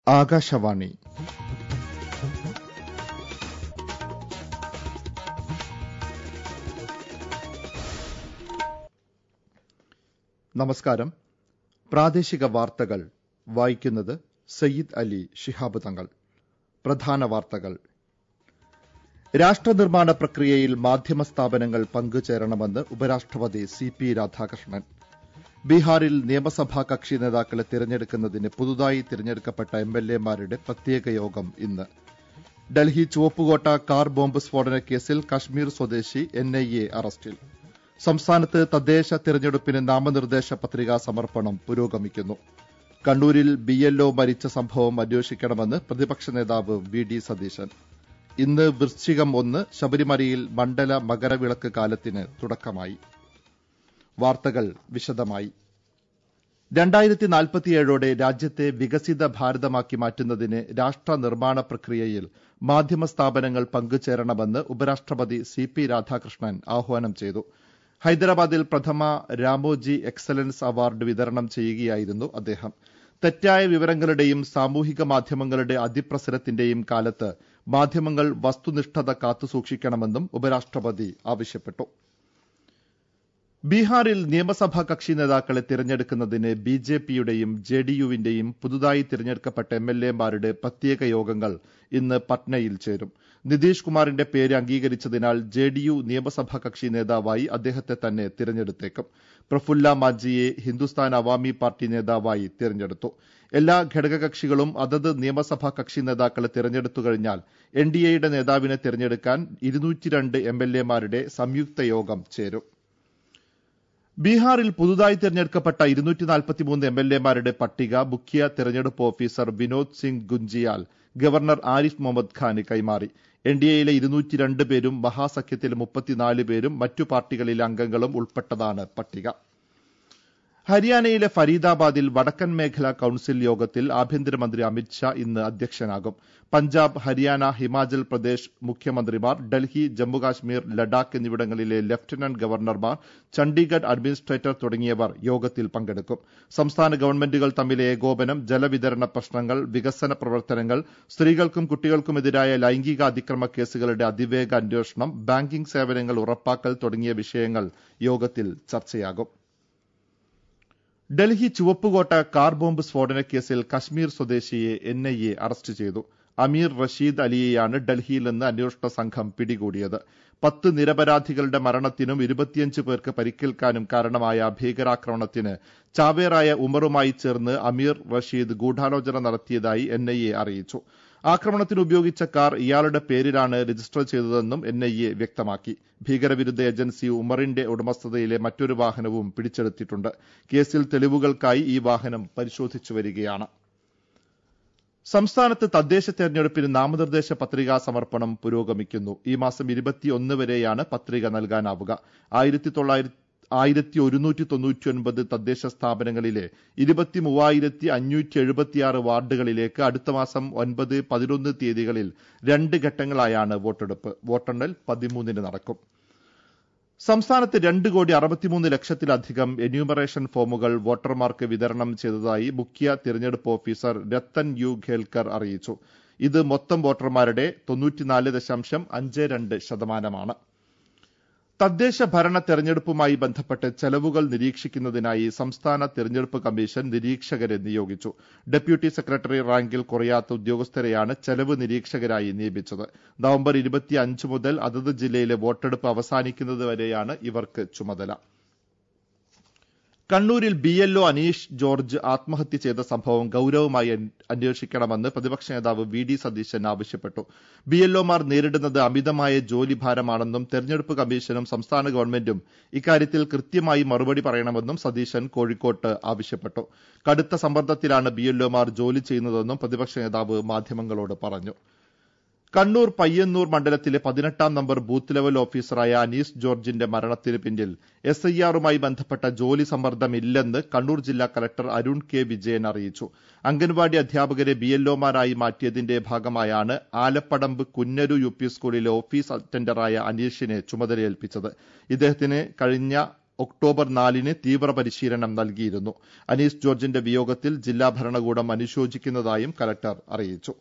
ആകാശവാണി നമസ്കാരം പ്രാദേശിക വാർത്തകൾ വായിക്കുന്നത് സയ്യിദ് അലി ശിഹാബ് തങ്ങൾ പ്രധാന വാർത്തകൾ രാഷ്ട്രനിർമ്മാണ പ്രക്രിയയിൽ മാധ്യമ സ്ഥാപനങ്ങൾ പങ്കുചേരണമെന്ന് ഉപരാഷ്ട്രപതി സി പി രാധാകൃഷ്ണൻ ബീഹാറിൽ നിയമസഭാ കക്ഷി നേതാക്കളെ തിരഞ്ഞെടുക്കുന്നതിന് പുതുതായി തിരഞ്ഞെടുക്കപ്പെട്ട എം എൽ എമാരുടെ പ്രത്യേക യോഗം ഇന്ന് ഡൽഹി ചുവപ്പുകോട്ട കാർ ബോംബ് സ്ഫോടന കേസിൽ കശ്മീർ സ്വദേശി എൻ ഐ എ അറസ്റ്റിൽ സംസ്ഥാനത്ത് തദ്ദേശ തിരഞ്ഞെടുപ്പിന് നാമനിർദ്ദേശ പത്രികാ സമർപ്പണം പുരോഗമിക്കുന്നു കണ്ണൂരിൽ ബി എൽഒ മരിച്ച സംഭവം അന്വേഷിക്കണമെന്ന് പ്രതിപക്ഷ നേതാവ് വി ഡി സതീശൻ ഇന്ന് വൃശ്ചികം ഒന്ന് ശബരിമലയിൽ മണ്ഡല മകരവിളക്ക് കാലത്തിന് തുടക്കമായി വാർത്തകൾ വിശദമായി രണ്ടായിരത്തി നാൽപ്പത്തിയേഴോടെ രാജ്യത്തെ വികസിത ഭാരതമാക്കി മാറ്റുന്നതിന് രാഷ്ട്ര നിർമ്മാണ പ്രക്രിയയിൽ മാധ്യമ സ്ഥാപനങ്ങൾ പങ്കുചേരണമെന്ന് ഉപരാഷ്ട്രപതി സി പി രാധാകൃഷ്ണൻ ആഹ്വാനം ചെയ്തു ഹൈദരാബാദിൽ പ്രഥമ രാമോജി എക്സലൻസ് അവാർഡ് വിതരണം ചെയ്യുകയായിരുന്നു അദ്ദേഹം തെറ്റായ വിവരങ്ങളുടെയും സാമൂഹിക മാധ്യമങ്ങളുടെ അതിപ്രസരത്തിന്റെയും കാലത്ത് മാധ്യമങ്ങൾ വസ്തുനിഷ്ഠത കാത്തുസൂക്ഷിക്കണമെന്നും ഉപരാഷ്ട്രപതി ആവശ്യപ്പെട്ടു ബീഹാറിൽ നിയമസഭാ കക്ഷി നേതാക്കളെ തിരഞ്ഞെടുക്കുന്നതിന് ബി ജെ പിയുടെയും ജെ ഡി യുവിന്റെയും പുതുതായി തിരഞ്ഞെടുക്കപ്പെട്ട എം എൽ എമാരുടെ പ്രത്യേക യോഗങ്ങൾ ഇന്ന് പട്നയിൽ ചേരും നിതീഷ് കുമാറിന്റെ പേര് അംഗീകരിച്ചതിനാൽ ജെ ഡി യു നിയമസഭാ കക്ഷി നേതാവായി അദ്ദേഹത്തെ തന്നെ തിരഞ്ഞെടുത്തേക്കും പ്രഫുല്ല മാജിയെ ഹിന്ദുസ്ഥാൻ അവാമി പാർട്ടി നേതാവായി തിരഞ്ഞെടുത്തു എല്ലാ ഘടകകക്ഷികളും അതത് നിയമസഭാ കക്ഷി നേതാക്കളെ തിരഞ്ഞെടുത്തു കഴിഞ്ഞാൽ എൻ ഡി എയുടെ നേതാവിനെ തിരഞ്ഞെടുക്കാൻ ഇരുന്നൂറ്റിരണ്ട് എം എൽ എമാരുടെ സംയുക്ത യോഗം ചേരും ബീഹാറിൽ പുതുതായി തിരഞ്ഞെടുക്കപ്പെട്ട ഇരുന്നൂറ്റി നാൽപ്പത്തിമൂന്ന് എം എൽ എമാരുടെ പട്ടിക മുഖ്യ തെരഞ്ഞെടുപ്പ് ഓഫീസർ വിനോദ് സിംഗ് ഗുഞ്ചിയാൽ ഗവർണർ ആരിഫ് മുഹമ്മദ് ഖാന് കൈമാറി എൻ ഡി എയിലെ ഇരുന്നൂറ്റിരണ്ട് പേരും മഹാസഖ്യത്തിലെ മുപ്പത്തിനാല് പേരും മറ്റു പാർട്ടികളിലെ അംഗങ്ങളും ഉൾപ്പെട്ടതാണ് പട്ടിക ഹരിയാനയിലെ ഫരീദാബാദിൽ വടക്കൻ മേഖല കൌൺസിൽ യോഗത്തിൽ ആഭ്യന്തരമന്ത്രി അമിത്ഷാ ഇന്ന് അധ്യക്ഷനാകും പഞ്ചാബ് ഹരിയാന ഹിമാചൽ പ്രദേശ് മുഖ്യമന്ത്രിമാർ ഡൽഹി ജമ്മുകാശ്മീർ ലഡാക്ക് എന്നിവിടങ്ങളിലെ ലഫ്റ്റനന്റ് ഗവർണർമാർ ചണ്ഡീഗഡ് അഡ്മിനിസ്ട്രേറ്റർ തുടങ്ങിയവർ യോഗത്തിൽ പങ്കെടുക്കും സംസ്ഥാന ഗവൺമെന്റുകൾ തമ്മിലെ ഏകോപനം ജലവിതരണ പ്രശ്നങ്ങൾ വികസന പ്രവർത്തനങ്ങൾ സ്ത്രീകൾക്കും കുട്ടികൾക്കുമെതിരായ ലൈംഗിക അതിക്രമ കേസുകളുടെ അതിവേഗ അന്വേഷണം ബാങ്കിംഗ് സേവനങ്ങൾ ഉറപ്പാക്കൽ തുടങ്ങിയ വിഷയങ്ങൾ യോഗത്തിൽ ചർച്ചയാകും ഡൽഹി ചുവപ്പുകോട്ട കാർ ബോംബ് സ്ഫോടന കേസിൽ കശ്മീർ സ്വദേശിയെ എൻ ഐ എ അറസ്റ്റ് ചെയ്തു അമീർ റഷീദ് അലിയെയാണ് ഡൽഹിയിൽ നിന്ന് അന്വേഷണ സംഘം പിടികൂടിയത് പത്ത് നിരപരാധികളുടെ മരണത്തിനും ഇരുപത്തിയഞ്ച് പേർക്ക് പരിക്കേൽക്കാനും കാരണമായ ഭീകരാക്രമണത്തിന് ചാവേറായ ഉമറുമായി ചേർന്ന് അമീർ റഷീദ് ഗൂഢാലോചന നടത്തിയതായി എൻ ഐ എ അറിയിച്ചു ആക്രമണത്തിന് ഉപയോഗിച്ച കാർ ഇയാളുടെ പേരിലാണ് രജിസ്റ്റർ ചെയ്തതെന്നും എൻ ഐ എ വ്യക്തമാക്കി ഭീകരവിരുദ്ധ ഏജൻസി ഉമറിന്റെ ഉടമസ്ഥതയിലെ മറ്റൊരു വാഹനവും പിടിച്ചെടുത്തിട്ടുണ്ട് കേസിൽ തെളിവുകൾക്കായി ഈ വാഹനം പരിശോധിച്ചു വരികയാണ് സംസ്ഥാനത്ത് തദ്ദേശ തെരഞ്ഞെടുപ്പിന് നാമനിർദ്ദേശ പത്രികാ സമർപ്പണം പുരോഗമിക്കുന്നു ഈ മാസം ഇരുപത്തിയൊന്ന് വരെയാണ് പത്രിക നൽകാനാവുക ആയിരത്തി തൊള്ളായിരത്തി ആയിരത്തി ഒരുന്നൂറ്റി തൊണ്ണൂറ്റി ഒൻപത് തദ്ദേശ സ്ഥാപനങ്ങളിലെ ഇരുപത്തി മൂവായിരത്തി അഞ്ഞൂറ്റി എഴുപത്തിയാറ് വാർഡുകളിലേക്ക് അടുത്ത മാസം ഒൻപത് പതിനൊന്ന് തീയതികളിൽ രണ്ട് ഘട്ടങ്ങളായാണ് വോട്ടെടുപ്പ് വോട്ടെണ്ണൽ പതിമൂന്നിന് നടക്കും സംസ്ഥാനത്ത് രണ്ട് കോടി അറുപത്തിമൂന്ന് ലക്ഷത്തിലധികം എന്യൂമറേഷൻ ഫോമുകൾ വോട്ടർമാർക്ക് വിതരണം ചെയ്തതായി മുഖ്യ തിരഞ്ഞെടുപ്പ് ഓഫീസർ രത്തൻ യു ഖേൽക്കർ അറിയിച്ചു ഇത് മൊത്തം വോട്ടർമാരുടെ തൊണ്ണൂറ്റിനാല് ദശാംശം അഞ്ച് രണ്ട് ശതമാനമാണ് തദ്ദേശ ഭരണ തെരഞ്ഞെടുപ്പുമായി ബന്ധപ്പെട്ട് ചെലവുകൾ നിരീക്ഷിക്കുന്നതിനായി സംസ്ഥാന തെരഞ്ഞെടുപ്പ് കമ്മീഷൻ നിരീക്ഷകരെ നിയോഗിച്ചു ഡെപ്യൂട്ടി സെക്രട്ടറി റാങ്കിൽ കുറയാത്ത ഉദ്യോഗസ്ഥരെയാണ് ചെലവ് നിരീക്ഷകരായി നിയമിച്ചത് നവംബർ ഇരുപത്തിയഞ്ച് മുതൽ അതത് ജില്ലയിലെ വോട്ടെടുപ്പ് അവസാനിക്കുന്നതുവരെയാണ് ഇവർക്ക് ചുമതല കണ്ണൂരിൽ ബി എൽഒ അനീഷ് ജോർജ് ആത്മഹത്യ ചെയ്ത സംഭവം ഗൌരവമായി അന്വേഷിക്കണമെന്ന് പ്രതിപക്ഷ നേതാവ് വി ഡി സതീശൻ ആവശ്യപ്പെട്ടു ബി എൽഒമാർ നേരിടുന്നത് അമിതമായ ജോലി ഭാരമാണെന്നും തെരഞ്ഞെടുപ്പ് കമ്മീഷനും സംസ്ഥാന ഗവൺമെന്റും ഇക്കാര്യത്തിൽ കൃത്യമായി മറുപടി പറയണമെന്നും സതീശൻ കോഴിക്കോട്ട് ആവശ്യപ്പെട്ടു കടുത്ത സമ്മർദ്ദത്തിലാണ് ബി എൽഒമാർ ജോലി ചെയ്യുന്നതെന്നും പ്രതിപക്ഷ നേതാവ് മാധ്യമങ്ങളോട് പറഞ്ഞു കണ്ണൂർ പയ്യന്നൂർ മണ്ഡലത്തിലെ പതിനെട്ടാം നമ്പർ ബൂത്ത് ലെവൽ ഓഫീസറായ അനീസ് ജോർജിന്റെ മരണത്തിന് പിന്നിൽ എസ് ഐ ആറുമായി ബന്ധപ്പെട്ട ജോലി സമ്മർദ്ദമില്ലെന്ന് കണ്ണൂർ ജില്ലാ കലക്ടർ അരുൺ കെ വിജയൻ അറിയിച്ചു അംഗൻവാടി അധ്യാപകരെ ബി എൽഒമാരായി മാറ്റിയതിന്റെ ഭാഗമായാണ് Alapadamba Kunnaru U P school office അറ്റൻഡറായ അനീഷിനെ ചുമതലയേൽപ്പിച്ചത് ഇദ്ദേഹത്തിന് കഴിഞ്ഞ ഒക്ടോബർ നാലിന് തീവ്ര പരിശീലനം നൽകിയിരുന്നു അനീസ് ജോർജിന്റെ വിയോഗത്തിൽ ജില്ലാ ഭരണകൂടം അനുശോചിക്കുന്നതായും കലക്ടർ അറിയിച്ചു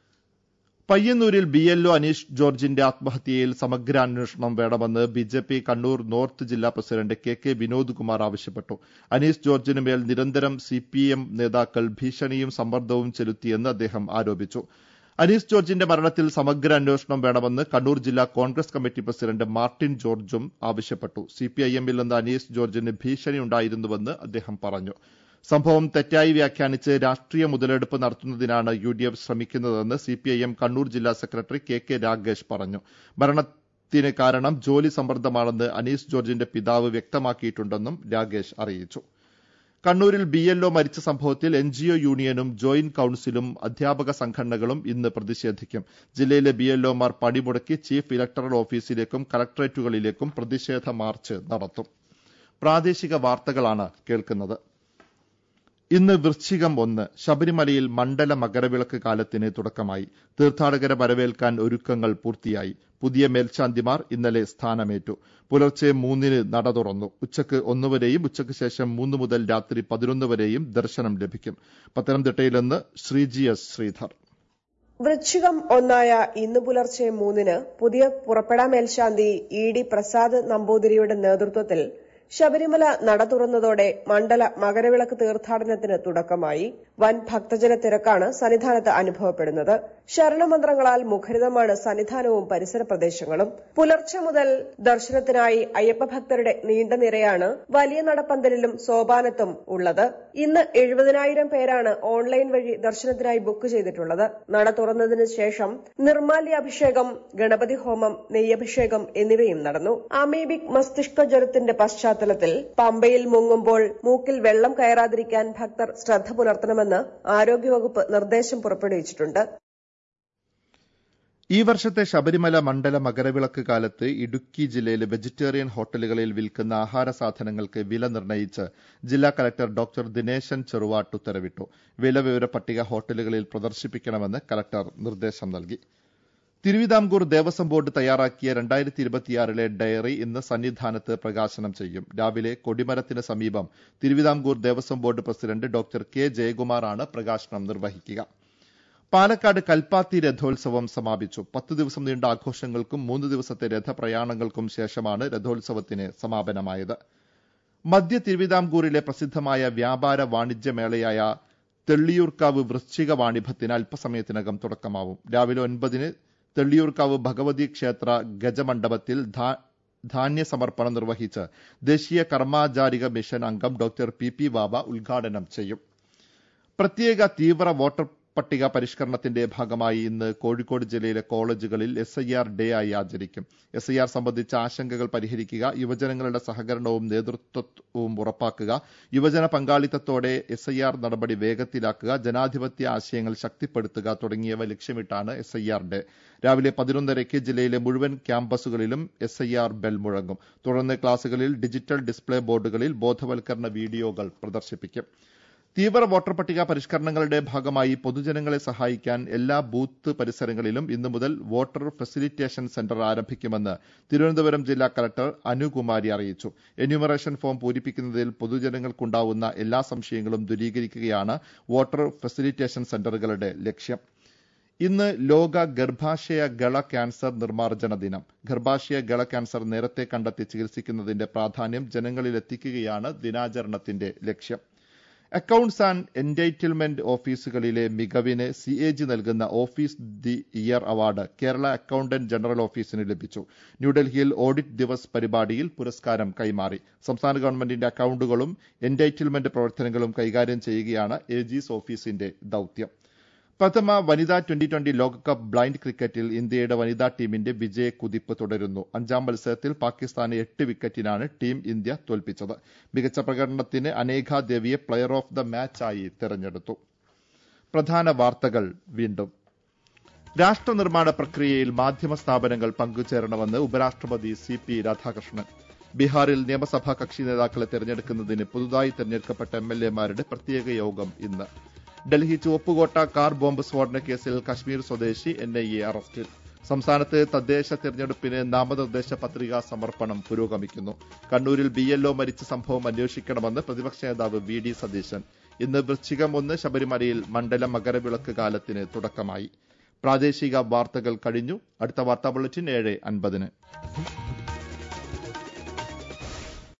പയ്യന്നൂരിൽ ബി എൽഒ അനീഷ് ജോർജിന്റെ ആത്മഹത്യയിൽ സമഗ്ര അന്വേഷണം വേണമെന്ന് B J P Kannur north ജില്ലാ president K K Vinod Kumar ആവശ്യപ്പെട്ടു അനീഷ് ജോർജിന് മേൽ നിരന്തരം സി പി എം നേതാക്കൾ ഭീഷണിയും സമ്മർദ്ദവും ചെലുത്തിയെന്ന് അദ്ദേഹം ആരോപിച്ചു അനീസ് ജോർജിന്റെ മരണത്തിൽ സമഗ്ര അന്വേഷണം വേണമെന്ന് കണ്ണൂർ ജില്ലാ കോൺഗ്രസ് കമ്മിറ്റി പ്രസിഡന്റ് മാർട്ടിൻ ജോർജും ആവശ്യപ്പെട്ടു സിപിഐഎമ്മിൽ നിന്ന് അനീസ് ജോർജിന് ഭീഷണിയുണ്ടായിരുന്നുവെന്ന് അദ്ദേഹം പറഞ്ഞു സംഭവം തെറ്റായി വ്യാഖ്യാനിച്ച് രാഷ്ട്രീയ മുതലെടുപ്പ് നടത്തുന്നതിനാണ് യു ഡി എഫ് ശ്രമിക്കുന്നതെന്ന് സിപിഐഎം കണ്ണൂർ ജില്ലാ സെക്രട്ടറി കെ കെ രാഗേഷ് പറഞ്ഞു മരണത്തിന് കാരണം ജോലി സമ്മർദ്ദമാണെന്ന് അനീസ് ജോർജിന്റെ പിതാവ് വ്യക്തമാക്കിയിട്ടുണ്ടെന്നും രാഗേഷ് അറിയിച്ചു കണ്ണൂരിൽ ബി എൽഒ മരിച്ച സംഭവത്തിൽ എൻ ജി ഒ യൂണിയനും ജോയിന്റ് കൌൺസിലും അധ്യാപക സംഘടനകളും ഇന്ന് പ്രതിഷേധിക്കും ജില്ലയിലെ ബി എൽഒമാർ പണിമുടക്കി ചീഫ് ഇലക്ടറൽ ഓഫീസിലേക്കും കളക്ടറേറ്റുകളിലേക്കും പ്രതിഷേധ മാർച്ച് നടത്തും പ്രാദേശിക വാർത്തകളാണ് കേൾക്കുന്നത് ഇന്ന് വൃശ്ചികം ഒന്ന് ശബരിമലയിൽ മണ്ഡല മകരവിളക്ക് കാലത്തിന് തുടക്കമായി തീർത്ഥാടകരെ വരവേൽക്കാൻ ഒരുക്കങ്ങൾ പൂർത്തിയായി പുതിയ മേൽശാന്തിമാർ ഇന്നലെ സ്ഥാനമേറ്റു പുലർച്ചെ മൂന്നിന് നട തുറന്നു ഉച്ചക്ക് ഒന്നുവരെയും ഉച്ചയ്ക്ക് ശേഷം മൂന്ന് മുതൽ രാത്രി പതിനൊന്ന് വരെയും ദർശനം ലഭിക്കും പത്തനംതിട്ടയിൽ നിന്ന് ശ്രീജി എസ് ശ്രീധർ വൃശ്ചികം ഒന്നായ ഇന്ന് പുലർച്ചെ മൂന്നിന് പുതിയ പുറപ്പെടാ മേൽശാന്തി ഇ ഡി പ്രസാദ് നമ്പൂതിരിയുടെ നേതൃത്വത്തിൽ ശബരിമല നട തുറന്നതോടെ മണ്ഡല മകരവിളക്ക് തീർത്ഥാടനത്തിന് തുടക്കമായി വൻ ഭക്തജന തിരക്കാണ് സന്നിധാനത്ത് അനുഭവപ്പെടുന്നത് ശരണമന്ത്രങ്ങളാൽ മുഖരിതമാണ് സന്നിധാനവും പരിസര പ്രദേശങ്ങളും പുലർച്ചെ മുതൽ ദർശനത്തിനായി അയ്യപ്പ ഭക്തരുടെ നീണ്ട നിരയാണ് വലിയ നടപ്പന്തലിലും സോപാനത്തും ഉള്ളത് ഇന്ന് എഴുപതിനായിരം പേരാണ് ഓൺലൈൻ വഴി ദർശനത്തിനായി ബുക്ക് ചെയ്തിട്ടുള്ളത് നട തുറന്നതിന് ശേഷം നിർമാല്യാഭിഷേകം ഗണപതി ഹോമം നെയ്യഭിഷേകം എന്നിവയും നടന്നു അമീബിക് മസ്തിഷ്ക ജ്വരത്തിന്റെ പശ്ചാത്തലത്തിൽ പമ്പയിൽ മുങ്ങുമ്പോൾ മൂക്കിൽ വെള്ളം കയറാതിരിക്കാൻ ഭക്തർ ശ്രദ്ധ പുലർത്തണമെന്ന് ആരോഗ്യവകുപ്പ് നിർദ്ദേശം പുറപ്പെടുവിച്ചിട്ടുണ്ട് ഈ വർഷത്തെ ശബരിമല മണ്ഡല മകരവിളക്ക് കാലത്ത് ഇടുക്കി ജില്ലയിലെ വെജിറ്റേറിയൻ ഹോട്ടലുകളിൽ വിൽക്കുന്ന ആഹാര സാധനങ്ങൾക്ക് വില നിർണ്ണയിച്ച് ജില്ലാ കലക്ടർ ഡോക്ടർ ദിനേശൻ ചെറുവാട്ട് ഉത്തരവിട്ടു വില വിവര പട്ടിക ഹോട്ടലുകളിൽ പ്രദർശിപ്പിക്കണമെന്ന് കലക്ടർ നിർദ്ദേശം നൽകി തിരുവിതാംകൂർ ദേവസ്വം ബോർഡ് തയ്യാറാക്കിയ രണ്ടായിരത്തി ഇരുപത്തിയാറിലെ ഡയറി ഇന്ന് സന്നിധാനത്ത് പ്രകാശനം ചെയ്യും രാവിലെ കൊടിമരത്തിന് സമീപം Thiruvithamkoor Devaswom board president doctor K ജയകുമാറാണ് പ്രകാശനം നിർവഹിക്കുക പാലക്കാട് കൽപ്പാത്തി രഥോത്സവം സമാപിച്ചു പത്ത് ദിവസം നീണ്ട ആഘോഷങ്ങൾക്കും മൂന്ന് ദിവസത്തെ രഥപ്രയാണങ്ങൾക്കും ശേഷമാണ് രഥോത്സവത്തിന് സമാപനമായത് മധ്യ തിരുവിതാംകൂറിലെ പ്രസിദ്ധമായ വ്യാപാര വാണിജ്യ മേളയായ തെള്ളിയൂർക്കാവ് വൃശ്ചിക വാണിഭത്തിന് അല്പസമയത്തിനകം തുടക്കമാവും രാവിലെ ഒൻപതിന് തെള്ളിയൂർക്കാവ് ഭഗവതി ക്ഷേത്ര ഗജമണ്ഡപത്തിൽ ധാന്യ സമർപ്പണം നിർവഹിച്ച് ദേശീയ കർമാചാരിക മിഷൻ അംഗം ഡോക്ടർ പി പി വാബ ഉദ്ഘാടനം ചെയ്യും പ്രത്യേക തീവ്ര വോട്ടർ പട്ടിക പരിഷ്കരണത്തിന്റെ ഭാഗമായി ഇന്ന് കോഴിക്കോട് ജില്ലയിലെ കോളേജുകളിൽ എസ് ഐ ആർ ഡേ ആയി ആചരിക്കും എസ് ഐ ആർ സംബന്ധിച്ച ആശങ്കകൾ പരിഹരിക്കുക യുവജനങ്ങളുടെ സഹകരണവും നേതൃത്വവും ഉറപ്പാക്കുക യുവജന പങ്കാളിത്തത്തോടെ എസ് ഐ ആർ നടപടി വേഗത്തിലാക്കുക ജനാധിപത്യ ആശയങ്ങൾ ശക്തിപ്പെടുത്തുക തുടങ്ങിയവ ലക്ഷ്യമിട്ടാണ് എസ് ഐ ആർ ഡേ രാവിലെ പതിനൊന്നരയ്ക്ക് ജില്ലയിലെ മുഴുവൻ ക്യാമ്പസുകളിലും എസ് ഐ ആർ ബെൽ മുഴങ്ങും തുടർന്ന് ക്ലാസുകളിൽ ഡിജിറ്റൽ ഡിസ്പ്ലേ ബോർഡുകളിൽ ബോധവൽക്കരണ വീഡിയോകൾ പ്രദർശിപ്പിക്കും തീവ്ര വോട്ടർ പട്ടിക പരിഷ്കരണങ്ങളുടെ ഭാഗമായി പൊതുജനങ്ങളെ സഹായിക്കാൻ എല്ലാ ബൂത്ത് പരിസരങ്ങളിലും ഇന്നു മുതൽ വോട്ടർ ഫെസിലിറ്റേഷൻ സെന്റർ ആരംഭിക്കുമെന്ന് തിരുവനന്തപുരം ജില്ലാ കലക്ടർ അനുകുമാരി അറിയിച്ചു എന്യൂമറേഷൻ ഫോം പൂരിപ്പിക്കുന്നതിൽ പൊതുജനങ്ങൾക്കുണ്ടാവുന്ന എല്ലാ സംശയങ്ങളും ദൂരീകരിക്കുകയാണ് വോട്ടർ ഫെസിലിറ്റേഷൻ സെന്ററുകളുടെ ലക്ഷ്യം ഇന്ന് ലോക ഗർഭാശയ ഗള ക്യാൻസർ നിർമ്മാർജ്ജന ദിനം ഗർഭാശയ ഗള ക്യാൻസർ നേരത്തെ കണ്ടെത്തി ചികിത്സിക്കുന്നതിന്റെ പ്രാധാന്യം ജനങ്ങളിലെത്തിക്കുകയാണ് ദിനാചരണത്തിന്റെ ലക്ഷ്യം അക്കൌണ്ട്സ് ആൻഡ് എൻറ്റൈറ്റിൽമെന്റ് ഓഫീസുകളിലെ മികവിന് സി എ ജി നൽകുന്ന office the year award Kerala accountant general ഓഫീസിന് ലഭിച്ചു ന്യൂഡൽഹിയിൽ ഓഡിറ്റ് ദിവസ് പരിപാടിയിൽ പുരസ്കാരം കൈമാറി സംസ്ഥാന ഗവൺമെന്റിന്റെ അക്കൌണ്ടുകളും എൻറ്റൈറ്റിൽമെന്റ് പ്രവർത്തനങ്ങളും കൈകാര്യം ചെയ്യുകയാണ് ഏജീസ് ഓഫീസിന്റെ ദൌത്യം പ്രഥമ വനിതാ ട്വന്റി ട്വന്റി ലോകകപ്പ് ബ്ലൈൻഡ് ക്രിക്കറ്റിൽ ഇന്ത്യയുടെ വനിതാ ടീമിന്റെ വിജയ കുതിപ്പ് തുടരുന്നു അഞ്ചാം മത്സരത്തിൽ പാകിസ്ഥാനെ എട്ട് വിക്കറ്റിനാണ് ടീം ഇന്ത്യ തോൽപ്പിച്ചത് മികച്ച പ്രകടനത്തിന് അനേക ദേവിയെ പ്ലെയർ ഓഫ് ദ മാച്ചായി തെരഞ്ഞെടുത്തു പ്രധാന വാർത്തകൾ വീണ്ടും രാഷ്ട്രനിർമ്മാണ പ്രക്രിയയിൽ മാധ്യമ സ്ഥാപനങ്ങൾ പങ്കുചേരണമെന്ന് ഉപരാഷ്ട്രപതി സി പി രാധാകൃഷ്ണൻ ബീഹാറിൽ നിയമസഭാ കക്ഷി നേതാക്കളെ തെരഞ്ഞെടുക്കുന്നതിന് പുതുതായി തെരഞ്ഞെടുക്കപ്പെട്ട എം എൽ എമാരുടെ പ്രത്യേക യോഗം ഇന്ന് ഡൽഹി ചുവപ്പുകോട്ട കാർ ബോംബ് സ്ഫോടന കേസിൽ കശ്മീർ സ്വദേശി എൻ ഐ എ അറസ്റ്റിൽ സംസ്ഥാനത്ത് തദ്ദേശ തിരഞ്ഞെടുപ്പിന് നാമനിർദ്ദേശ പത്രികാ സമർപ്പണം പുരോഗമിക്കുന്നു കണ്ണൂരിൽ ബി എൽഒ മരിച്ച സംഭവം അന്വേഷിക്കണമെന്ന് പ്രതിപക്ഷ നേതാവ് വി ഡി സതീശൻ ഇന്ന് വൃശ്ചികം ഒന്ന് ശബരിമലയിൽ മണ്ഡല മകരവിളക്ക് കാലത്തിന് തുടക്കമായി പ്രാദേശിക വാർത്തകൾ കഴിഞ്ഞു അടുത്ത വാർത്താ ബുള്ളറ്റിൻ ഏഴ് അൻപതിന്